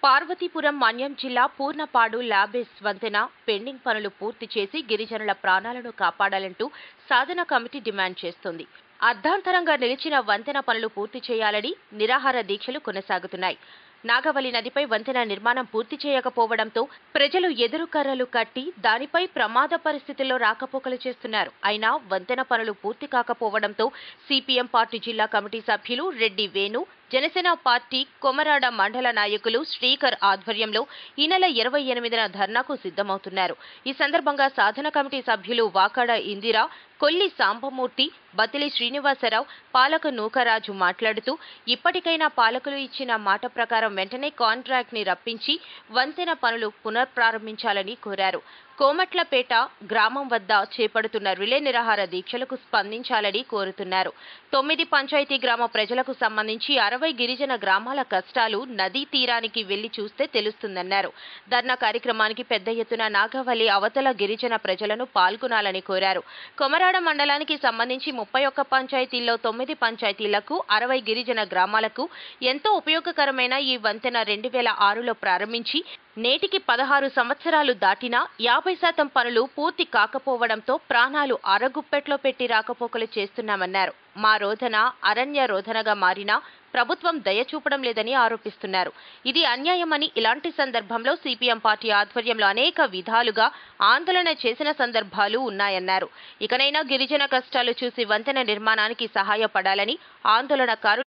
పార్వతీపురం మన్యం జిల్లా పూర్ణపాడు ల్యాబేస్ వంతెన పెండింగ్ పనులు పూర్తి చేసి గిరిజనుల ప్రాణాలను కాపాడాలంటూ సాధన కమిటీ డిమాండ్ చేస్తోంది అర్ధాంతరంగా నిలిచిన వంతెన పనులు పూర్తి చేయాలని నిరాహార దీక్షలు కొనసాగుతున్నాయి నాగవలి నదిపై వంతెన నిర్మాణం పూర్తి చేయకపోవడంతో ప్రజలు ఎదురు కర్రలు కట్టి దానిపై ప్రమాద పరిస్థితుల్లో రాకపోకలు చేస్తున్నారు అయినా వంతెన పనులు పూర్తి కాకపోవడంతో సిపిఎం పార్టీ జిల్లా కమిటీ సభ్యులు రెడ్డి వేణు జనసేన పార్టీ కొమరాడ మండల నాయకులు శ్రీకర్ ఆధ్వర్యంలో ఈ నెల ఇరవై ఎనిమిదిన ధర్నాకు సిద్ధమవుతున్నారు ఈ సందర్భంగా సాధన కమిటీ సభ్యులు వాకాడ ఇందిరా కొల్లి సాంబమూర్తి బతిలి శ్రీనివాసరావు పాలక నూకరాజు మాట్లాడుతూ ఇప్పటికైనా పాలకులు ఇచ్చిన మాట ప్రకారం వెంటనే కాంట్రాక్ట్ ని రప్పించి వంతెన పనులు పునఃప్రారంభించాలని కోరారు కోమట్లపేట గ్రామం వద్ద చేపడుతున్న రిలే నిరాహార దీక్షలకు స్పందించాలని కోరుతున్నారు తొమ్మిది పంచాయతీ గ్రామ ప్రజలకు సంబంధించి అరవై గిరిజన గ్రామాల కష్టాలు నదీ తీరానికి వెళ్లి చూస్తే తెలుస్తుందన్నారు ధర్నా కార్యక్రమానికి పెద్ద ఎత్తున నాగవల్లి అవతల గిరిజన ప్రజలను పాల్గొనాలని కోరారు కొమరాడ మండలానికి సంబంధించి ముప్పై ఒక్క పంచాయతీల్లో తొమ్మిది పంచాయతీలకు అరవై గిరిజన గ్రామాలకు ఎంతో ఉపయోగకరమైన ఈ వంతెన రెండు వేల ఆరులో ప్రారంభించి నేటికి పదహారు సంవత్సరాలు దాటినా యాభై శాతం పనులు పూర్తి కాకపోవడంతో ప్రాణాలు అరగుప్పెట్లో పెట్టి రాకపోకలు చేస్తున్నామన్నారు మా రోధన అరణ్య రోధనగా మారినా ప్రభుత్వం దయ చూపడం లేదని ఆరోపిస్తున్నారు ఇది అన్యాయమని ఇలాంటి సందర్భంలో సిపిఎం పార్టీ ఆధ్వర్యంలో అనేక విధాలుగా ఆందోళన చేసిన సందర్భాలు ఉన్నాయన్నారు ఇకనైనా గిరిజన కష్టాలు చూసి వంతెన నిర్మాణానికి సహాయపడాలని ఆందోళనకారులు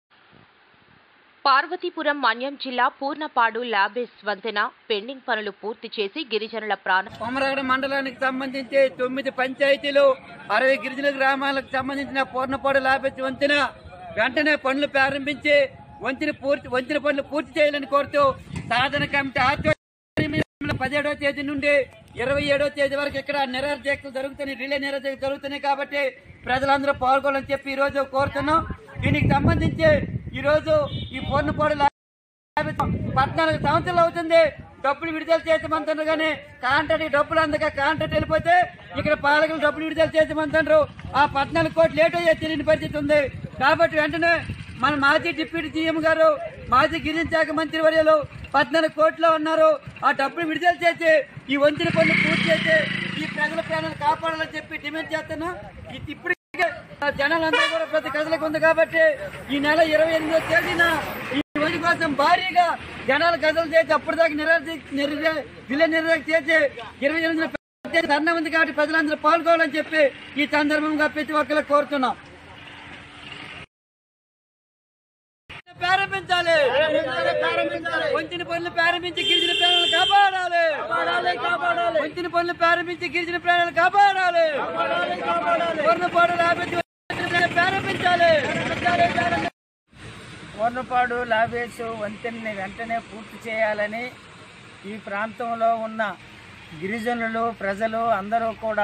పార్వతీపురం మన్యం జిల్లా పూర్ణపాడు ల్యాబేస్ వంతెన పెండింగ్ పనులు పూర్తి చేసి గిరిజనుల ప్రాణ కొమరగడ మండలానికి సంబంధించి తొమ్మిది పంచాయతీలు అరవై గిరిజన గ్రామాలకు సంబంధించిన పూర్ణపాడు లాభించి వంతెన వెంటనే పనులు ప్రారంభించి వంతెన పూర్తి వంతెన పనులు పూర్తి చేయాలని కోరుతూ సాధన కమిటీ ఆధ్వర్యంలో పదిహేడవ తేదీ నుండి ఇరవై ఏడవ తేదీ వరకు ఇక్కడ నిరాహార దీక్షలు జరుగుతున్నాయి రిలే నిరాహార దీక్షలు జరుగుతున్నాయి కాబట్టి ప్రజలందరూ పాల్గొనాలని చెప్పి ఈ రోజు కోరుతున్నాం దీనికి సంబంధించి ఈ రోజు ఈ పూర్ణపాడు పద్నాలుగు సంవత్సరాలు అవుతుంది డబ్బులు విడుదల చేసామంటారు కానీ కాంట్రాక్ట్ డబ్బులు అందక కాంట్రాక్ట్ వెళ్ళిపోతే ఇక్కడ పాలకులు డబ్బులు విడుదల చేసామంటారు ఆ పద్నాలుగు కోట్లు లేట్ అయ్యే తెలియని పరిస్థితి ఉంది కాబట్టి వెంటనే మన మాజీ డిప్యూటీ సీఎం గారు మాజీ గిరిజన శాఖ మంత్రి వర్యులు పద్నాలుగు కోట్లు ఉన్నారు ఆ డబ్బులు విడుదల చేసి ఈ వంచిన పనులు పూర్తి చేసి ఈ ప్రజల ప్రాణాలు కాపాడాలని చెప్పి డిమాండ్ చేస్తున్నాం ఇది ఇప్పుడు జనాలందరూ కూడా ప్రతి కథలకు ఉంది కాబట్టి ఈ నెల ఇరవై ఎనిమిదో తేదీన ఈ రోజు కోసం భారీగా జనాలు కథలు చేసి అప్పటిదాకా నిరాశ విలే నిరాశ చేసి ఇరవై ఎనిమిది ధర్నా ఉంది కాబట్టి ప్రజలందరూ పాల్గొనాలని చెప్పి ఈ సందర్భంగా ప్రతి ఒక్కరు కోరుతున్నాం ప్రారంభించాలి వంచిన పనులు ప్రారంభించి గిరిజన ప్రాణాలు కాపాడాలి వంచిన పనులు ప్రారంభించి గిరిజన ప్రాణాలు కాపాడాలి పూర్ణపాడు లాభించి ప్రారంభించాలి పూర్ణపాడు లాబేసు వంతెనని వెంటనే పూర్తి చేయాలని ఈ ప్రాంతంలో ఉన్న గిరిజనులు ప్రజలు అందరూ కూడా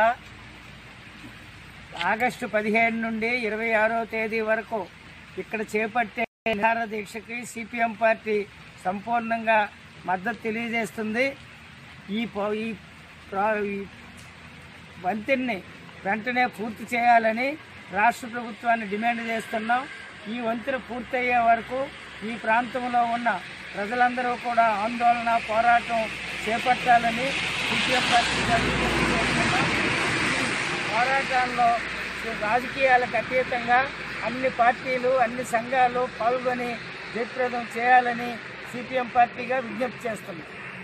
ఆగస్టు పదిహేడు నుండి ఇరవై ఆరో తేదీ వరకు ఇక్కడ చేపట్టే నిహార దీక్షకి సిపిఎం పార్టీ సంపూర్ణంగా మద్దతు తెలియజేస్తుంది ఈ పో- ఈ ప్రా- ఈ వంతెన్ని వెంటనే పూర్తి చేయాలని రాష్ట్ర ప్రభుత్వాన్ని డిమాండ్ చేస్తున్నాం ఈ వంతెన పూర్తయ్యే వరకు ఈ ప్రాంతంలో ఉన్న ప్రజలందరూ కూడా ఆందోళన పోరాటం చేపట్టాలని సిపిఎం పార్టీగా విజ్ఞప్తి చేస్తున్నాం ఈ పోరాటాల్లో రాజకీయాలకు అతీతంగా అన్ని పార్టీలు అన్ని సంఘాలు పాల్గొని జయప్రదం చేయాలని సిపిఎం పార్టీగా విజ్ఞప్తి చేస్తున్నాం